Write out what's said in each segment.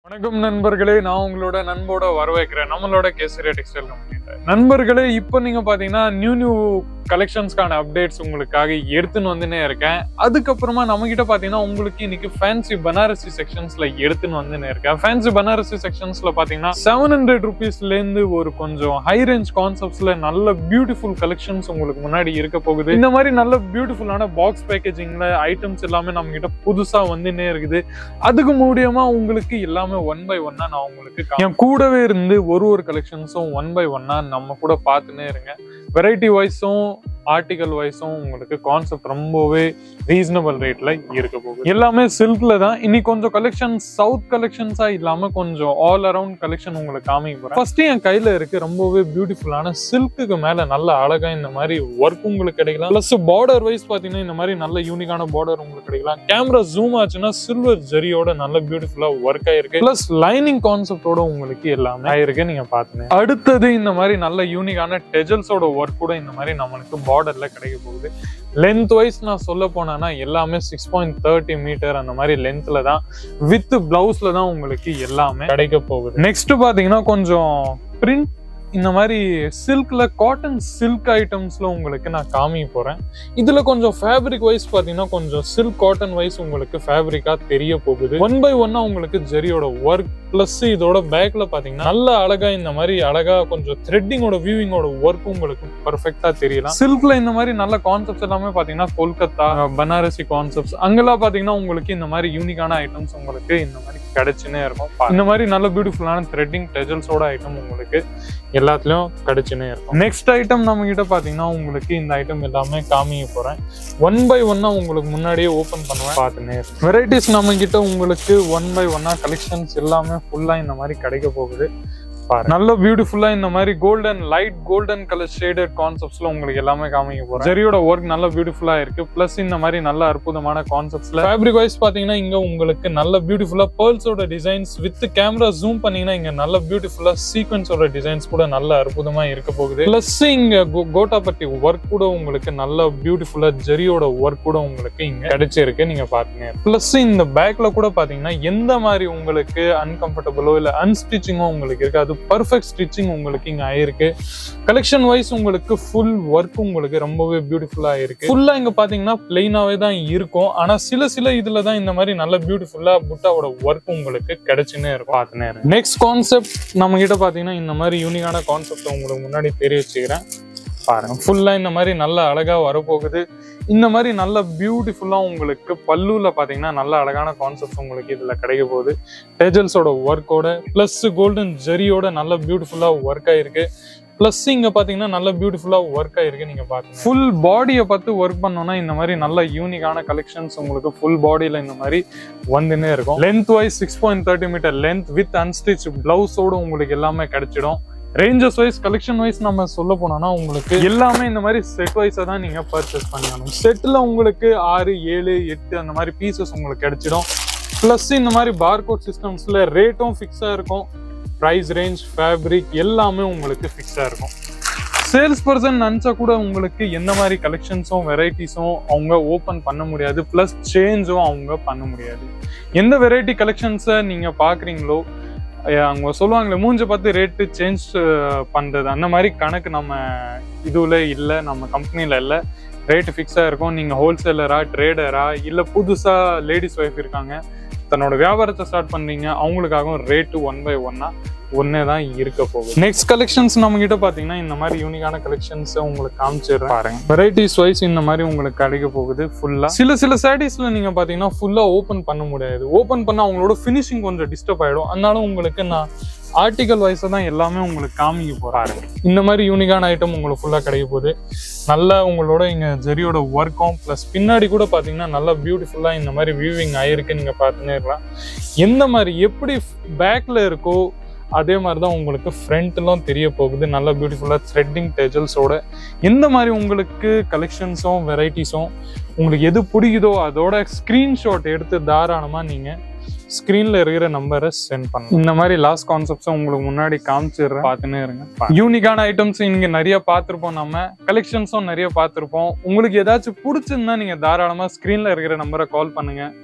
வணக்கம் நண்பர்களே நான் உங்களோட நண்போட வரவேற்கிறேன் நம்மளோட கேசரியா டெக்ஸ்டைல் கம்பெனில நண்பர்களே இப்போ நீங்க பாத்தீங்கன்னா நியூ நியூ கலெக்ஷன்ஸ்க்கான அப்டேட்ஸ் உங்களுக்காக எடுத்துன்னு வந்துனே இருக்கேன் அதுக்கப்புறமா நம்ம கிட்ட பாத்தீங்கன்னா உங்களுக்கு இன்னைக்கு ஃபேன்சி பனாரசி செக்ஷன்ஸ்ல எடுத்துன்னு வந்துனே இருக்கேன் ஃபேன்சி பனாரசி செக்ஷன்ஸ்ல பாத்தீங்கன்னா செவன் ஹண்ட்ரட் ருபீஸ்ல இருந்து ஒரு கொஞ்சம் ஹை ரேஞ்ச் கான்செப்ட்ஸ்ல நல்ல பியூட்டிஃபுல் கலெக்ஷன்ஸ் உங்களுக்கு முன்னாடி இருக்க போகுது இந்த மாதிரி நல்ல பியூட்டிஃபுல்லான பாக்ஸ் பேக்கேஜிங்ல ஐட்டம்ஸ் எல்லாமே நம்ம கிட்ட புதுசா வந்துனே இருக்குது அதுக்கு மூலியமா உங்களுக்கு எல்லாமே ஒன் பை ஒன்னா நான் உங்களுக்கு கா- என் கூடவே இருந்து ஒரு ஒரு கலெக்ஷன்ஸும் ஒன் பை ஒன்னா நம்ம கூட பார்த்துனே இருங்க வெரைட்டி வைஸும் ஆர்டிகல் வைஸும் உங்களுக்கு கான்செப்ட் ரொம்பவே ரீசனபிள் ரேட்ல இருக்க போகுது எல்லாமே சில்க்ல தான் இனி கொஞ்சம் கலெக்ஷன் சவுத் கலெக்ஷன்ஸா இல்லாம கொஞ்சம் ஆல் அரவுண்ட் கலெக்ஷன் உங்களுக்கு காமிக்க போறேன் ஃபர்ஸ்ட் என் கையில இருக்கு ரொம்பவே பியூட்டிஃபுல்லான சில்க்குக்கு மேல நல்ல அழகா இந்த மாதிரி ஒர்க் உங்களுக்கு கிடைக்கலாம் பிளஸ் பார்டர் வைஸ் பாத்தீங்கன்னா இந்த மாதிரி நல்ல யூனிக்கான பார்டர் உங்களுக்கு கிடைக்கலாம் கேமரா ஜூம் ஆச்சுன்னா சில்வர் ஜரியோட நல்ல பியூட்டிஃபுல்லா ஒர்க் ஆயிருக்கு பிளஸ் லைனிங் கான்செப்டோட உங்களுக்கு எல்லாமே ஆயிருக்கு நீங்க பாத்துங்க அடுத்தது இந்த மாதிரி நல்ல யூனிக்கான டெஜல்ஸோட ஒர்க் கூட இந்த மாதிரி நம்மளுக்கு பார்டர்ல கிடைக்க போகுது லென்த் வைஸ் நான் சொல்ல போனேன்னா எல்லாமே சிக்ஸ் பாயிண்ட் தேர்ட்டி மீட்டர் அந்த மாதிரி லென்த்ல தான் வித் பிளவுஸ்ல தான் உங்களுக்கு எல்லாமே கிடைக்க போகுது நெக்ஸ்ட் பாத்தீங்கன்னா கொஞ்சம் பிரிண்ட் இந்த மாதிரி சில்க்ல காட்டன் சில்க் ஐட்டம்ஸ்ல உங்களுக்கு நான் காமிக்க போறேன் இதுல கொஞ்சம் ஃபேப்ரிக் வைஸ் பாத்தீங்கன்னா கொஞ்சம் சில்க் காட்டன் வைஸ் உங்களுக்கு ஃபேப்ரிக்கா தெரிய போகுது ஒன் பை ஒன்னா உங்களுக்கு ஜெரியோட ஒர்க் பிளஸ் இதோட பேக்ல பாத்தீங்கன்னா நல்ல அழகா இந்த மாதிரி அழகா கொஞ்சம் த்ரெட்டிங்கோட வியூவிங்கோட ஒர்க் உங்களுக்கு பர்ஃபெக்டா தெரியலாம் சில்க்ல இந்த மாதிரி நல்ல கான்செப்ட்ஸ் எல்லாமே பாத்தீங்கன்னா கொல்கத்தா பனாரசி கான்செப்ட்ஸ் அங்கெல்லாம் பாத்தீங்கன்னா உங்களுக்கு இந்த மாதிரி யூனிக்கான ஐட்டம்ஸ் உங்களுக்கு இந்த மாதிரி கிடைச்சுனே இருக்கும் பா- இந்த மாதிரி நல்ல பியூட்டிஃபுல்லான த்ரெட்டிங் டெஜல்ஸோட ஐட்டம் உங்களுக்கு எல்லாத்துலயும் கிடைச்சுனே இருக்கும் நெக்ஸ்ட் ஐட்டம் நம்ம கிட்ட பாத்தீங்கன்னா உங்களுக்கு இந்த ஐட்டம் எல்லாமே காமிக்க போறேன் ஒன் பை ஒன்னா உங்களுக்கு முன்னாடியே ஓபன் பண்ணுவேன் பார்த்துனே வெரைட்டிஸ் நம்ம கிட்ட உங்களுக்கு ஒன் பை ஒன்னா கலெக்ஷன்ஸ் எல்லாமே ஃபுல்லா இந்த மாதிரி கிடைக்க போகுது பாருங்க நல்ல பியூட்டிஃபுல்லா இந்த மாதிரி golden light golden colour shaded கான்செப்ட்ஸ்ல உங்களுக்கு எல்லாமே காமிக்க போறேன் ஜெரியோட ஒர்க் நல்ல பியூட்டிஃபுல்லா இருக்கு பிளஸ் இந்த மாதிரி நல்ல அற்புதமான கான்செப்ட்ஸ்ல ஃபேப்ரிக் வைஸ் பாத்தீங்கன்னா இங்க உங்களுக்கு நல்ல பியூட்டிஃபுல்லா பேர்ல்ஸோட டிசைன்ஸ் வித் கேமரா ஜூம் பண்ணீங்கன்னா இங்க நல்ல பியூட்டிஃபுல்லா சீக்வன்ஸோட டிசைன்ஸ் கூட நல்ல அற்புதமா இருக்க போகுது பிளஸ் இங்க கோ- கோட்டாபட்டி ஒர்க் கூட உங்களுக்கு நல்ல பியூட்டிஃபுல்லா ஜெரியோட ஒர்க் கூட உங்களுக்கு இங்க கிடைச்சிருக்கு நீங்க பாத்தீங்க பிளஸ் இந்த பேக்ல கூட பாத்தீங்கன்னா எந்த மாதிரி உங்களுக்கு அன்கம்ஃபர்டபுளோ இல்ல அன்ஸ்டிச்சிங்கோ உங்களுக்கு இருக்கு அது பர்ஃபெக்ட் ஸ்டிச்சிங் உங்களுக்கு இங்க ஆயிருக்கு கலெக்ஷன் வைஸ் உங்களுக்கு ஃபுல் ஒர்க் உங்களுக்கு ரொம்பவே பியூட்டிஃபுல்லா இருக்கு ஃபுல்லா இங்க பாத்தீங்கன்னா பிளெயினாவே தான் இருக்கும் ஆனா சில சில இதுல தான் இந்த மாதிரி நல்ல பியூட்டிஃபுல்லா புட்டாவோட ஒர்க் உங்களுக்கு கிடைச்சுன்னே இருக்கும் பார்த்துனே நெக்ஸ்ட் கான்செப்ட் நம்ம கிட்ட பாத்தீங்கன்னா இந்த மாதிரி யூனிக்கான கான்செப்ட் உங்களுக்கு முன்னாடி தெரிய வச்சுக்கிறேன் பாருங்க ஃபுல்லா இந்த மாதிரி நல்ல அழகா வரப்போகுது இந்த மாதிரி நல்ல பியூட்டிஃபுல்லா உங்களுக்கு பல்லுல பாத்தீங்கன்னா நல்ல அழகான கான்செப்ட் உங்களுக்கு இதுல கிடைக்க போகுது டேஜல்ஸோட ஒர்க்கோட பிளஸ் கோல்டன் ஜெரியோட நல்ல பியூட்டிஃபுல்லா ஒர்க் ஆயிருக்கு பிளஸ் இங்க பாத்தீங்கன்னா நல்ல பியூட்டிஃபுல்லா ஒர்க் ஆயிருக்கு நீங்க பாருங்க ஃபுல் பாடியை பார்த்து ஒர்க் பண்ணோம்னா இந்த மாதிரி நல்ல யூனிக்கான கலெக்ஷன்ஸ் உங்களுக்கு ஃபுல் பாடியில இந்த மாதிரி வந்துன்னே இருக்கும் length wise six point thirty metre length with unstitch பிளவுஸோட உங்களுக்கு எல்லாமே கிடைச்சிடும் ரேஞ்சஸ் வைஸ் கலெக்ஷன் வைஸ் நம்ம சொல்ல போனோம்னா உங்களுக்கு எல்லாமே இந்த மாதிரி செட் வைஸா தான் நீங்க பர்ச்சேஸ் பண்ணணும் செட்ல உங்களுக்கு ஆறு ஏழு எட்டு அந்த மாதிரி பீசஸ் உங்களுக்கு கிடைச்சிடும் ப்ளஸ் இந்த மாதிரி பார்கோட் சிஸ்டம்ஸ்ல ரேட்டும் ஃபிக்ஸா இருக்கும் ப்ரைஸ் ரேஞ்ச் ஃபேப்ரிக் எல்லாமே உங்களுக்கு ஃபிக்ஸா இருக்கும் சேல்ஸ் பர்சன் நினச்சா கூட உங்களுக்கு எந்த மாதிரி கலெக்ஷன்ஸும் வெரைட்டிஸும் அவங்க ஓப்பன் பண்ண முடியாது ப்ளஸ் சேஞ்சும் அவங்க பண்ண முடியாது எந்த வெரைட்டி கலெக்ஷன்ஸை நீங்கள் பார்க்குறீங்களோ அவங்க சொல்லுவாங்களே மூஞ்ச பார்த்து ரேட்டு சேஞ்ச் பண்ணுறது அந்த மாதிரி கணக்கு நம்ம இதுல இல்லை நம்ம கம்பெனியில் இல்லை ரேட்டு ஃபிக்ஸாக இருக்கும் நீங்கள் ஹோல்சேலரா ட்ரேடரா இல்லை புதுசாக லேடிஸ் ஒய்ஃப் இருக்காங்க தன்னோட வியாபாரத்தை ஸ்டார்ட் பண்ணுறீங்க அவங்களுக்காகவும் ரேட்டு ஒன் பை ஒன்னா ஒன்னே தான் இருக்க போகுது நெக்ஸ்ட் கலெக்ஷன்ஸ் நம்ம கிட்ட பாத்தீங்கன்னா இந்த மாதிரி யூனிக்கான கலெக்ஷன்ஸ் உங்களுக்கு காமிச்சிடுறேன் பாருங்க வெரைட்டிஸ் வைஸ் இந்த மாதிரி உங்களுக்கு கிடைக்க போகுது ஃபுல்லா சில சில சாரீஸ்ல நீங்க பாத்தீங்கன்னா ஃபுல்லா ஓபன் பண்ண முடியாது ஓபன் பண்ணா அவங்களோட ஃபினிஷிங் கொஞ்சம் டிஸ்டர்ப் ஆயிடும் அதனால உங்களுக்கு நான் ஆர்டிகல் வைஸை தான் எல்லாமே உங்களுக்கு காமிக்க போறாரு இந்த மாதிரி யூனிக்கான ஐட்டம் உங்களுக்கு ஃபுல்லா கிடைக்க போகுது நல்லா உங்களோட இங்க ஜெரியோட ஒர்க்கும் ப்ளஸ் பின்னாடி கூட பாத்தீங்கன்னா நல்லா பியூட்டிஃபுல்லா இந்த மாதிரி வியூவிங் ஆயிருக்கு நீங்க பார்த்துன்னே இருக்கலாம் எந்த மாதிரி எப்படி பேக்ல இருக்கோ அதே மாதிரி தான் உங்களுக்கு ஃப்ரண்ட்லாம் தெரிய போகுது நல்லா பியூட்டிஃபுல்லாக த்ரெட்டிங் டெஜல்ஸோட எந்த மாதிரி உங்களுக்கு கலெக்ஷன்ஸும் வெரைட்டிஸும் உங்களுக்கு எது பிடிக்குதோ அதோட ஸ்க்ரீன்ஷாட் எடுத்து தாராளமாக நீங்கள் ஸ்க்ரீனில் இருக்கிற நம்பரை சென்ட் பண்ணலாம் இந்த மாதிரி லாஸ்ட் கான்செப்ட்ஸும் உங்களுக்கு முன்னாடி காமிச்சிடுறேன் பார்த்துன்னே இருங்க யூனிக்கான ஐட்டம்ஸ் இங்கே நிறைய பார்த்துருப்போம் நம்ம கலெக்ஷன்ஸும் நிறைய பார்த்துருப்போம் உங்களுக்கு ஏதாச்சும் பிடிச்சிருந்தா நீங்கள் தாராளமாக ஸ்க்ரீனில் இருக்கிற நம்பரை கால் பண்ணுங்க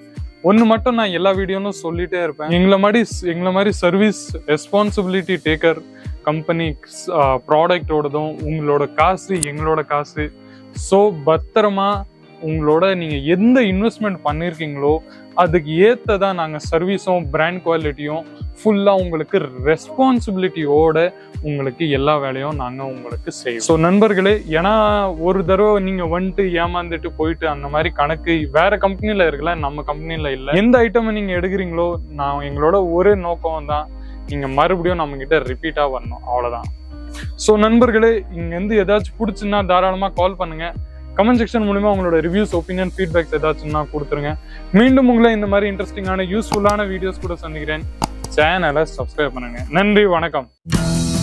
ஒன்று மட்டும் நான் எல்லா வீடியோலும் சொல்லிட்டே இருப்பேன் எங்களை மாதிரி எங்களை மாதிரி சர்வீஸ் ரெஸ்பான்சிபிலிட்டி டேக்கர் கம்பெனி ப்ராடக்டோடதும் உங்களோட காசு எங்களோட காசு ஸோ பத்திரமா உங்களோட நீங்கள் எந்த இன்வெஸ்ட்மெண்ட் பண்ணியிருக்கீங்களோ அதுக்கு ஏற்றதா நாங்கள் சர்வீஸும் பிராண்ட் குவாலிட்டியும் ஃபுல்லாக உங்களுக்கு ரெஸ்பான்சிபிலிட்டியோட உங்களுக்கு எல்லா வேலையும் நாங்கள் உங்களுக்கு செய்வோம் ஸோ நண்பர்களே ஏன்னா ஒரு தடவை நீங்கள் வந்துட்டு ஏமாந்துட்டு போயிட்டு அந்த மாதிரி கணக்கு வேற கம்பெனியில் இருக்கல நம்ம கம்பெனியில் இல்லை எந்த ஐட்டமை நீங்கள் எடுக்கிறீங்களோ நான் எங்களோட ஒரே நோக்கம் தான் நீங்கள் மறுபடியும் நம்ம கிட்ட ரிப்பீட்டாக வரணும் அவ்வளோதான் ஸோ நண்பர்களே இங்கேருந்து ஏதாச்சும் பிடிச்சுன்னா தாராளமாக கால் பண்ணுங்க கமெண்ட் செக்ஷன் மூலிமா உங்களோட ரிவ்யூஸ் ஒப்பீனியன் ஃபீட்பேக்ஸ் ஏதாச்சும்னா கொடுத்துருங்க மீண்டும் உங்களை இந்த மாதிரி இன்ட்ரெஸ்டிங்கான யூஸ்ஃபுல்லான வீடியோஸ் கூட சந்திக்கிறேன் சேனலை சப்ஸ்கிரைப் பண்ணுங்க நன்றி வணக்கம்